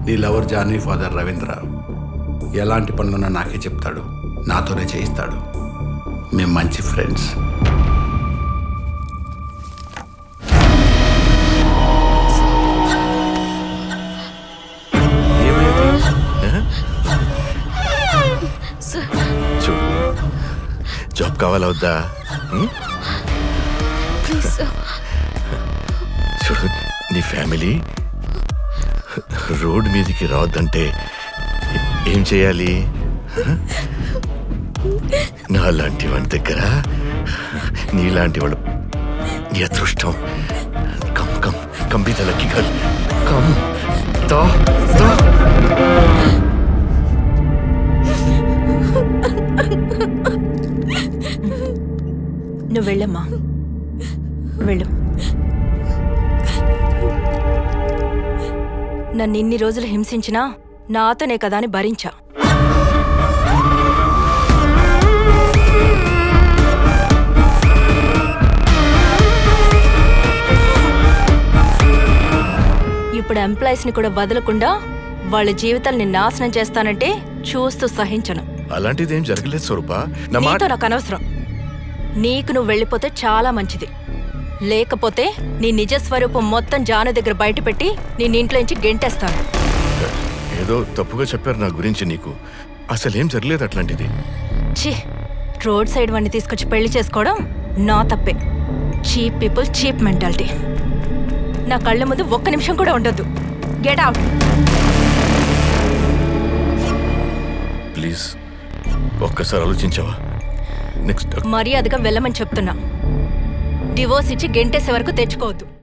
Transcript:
నీ lover Johnny father Ravindra ఎలాంటి పనులున్నా నాకే చెప్తాడు నాతోనే చేయిస్తాడు మేము మంచి ఫ్రెండ్స్ ఏమైంది ఆ? సార్ చూడు జాబ్ కావాలా వద్దా ఉం? ప్లీజ్ సార్ చూడు నీ ఫ్యామిలీ రోడ్ మీదకి రావద్దంటే ఏం చేయాలి హ? నాలాంటి వాడి దగ్గర నీలాంటి వాడు నీ అదృష్టం కమ్ కమ్ కంబితలకి కల్ కమ్ దా దా నువ్వు వెళ్ళమ్మా వెళ్ళు నన్ను ఇన్ని రోజులు హింసించినా నాతోనే కదా అని భరించా ఇప్పుడు ఎంప్లాయీస్ని కూడా వదలకుండా వాళ్ళ జీవితాల్ని నాశనం చేస్తానంటే చూస్తూ సహించను అలాంటిది ఏం జరగలేదు స్వరూప నా మాట నీతో నాకు అనవసరం నీకు నువ్వు వెళ్ళిపోతే చాలా మంచిది లేకపోతే నీ నిజ స్వరూపం మొత్తం జాను దగ్గర బయటపెట్టి నేను ఇంట్లో నుంచి గెంటేస్తాను ఏదో తప్పుగా చెప్పారు నా గురించి నీకు అసలేం జరగలేదు అట్లాంటిది ఛీ రోడ్ సైడ్ వాడిని తీసుకొచ్చి పెళ్లి చేసుకోవడం నా తప్పే చీప్ పీపుల్ చీప్ మెంటాలిటీ నా కళ్ళ ముందు ఒక్క నిమిషం కూడా ఉండొద్దు గెట్ అవుట్ ప్లీజ్ ఒక్కసారి ఆలోచించావా నెక్స్ట్ మర్యాదగా వెళ్ళమని చెప్తున్నా డివోర్స్ ఇచ్చి గెంటేసే వరకు తెచ్చుకోవద్దు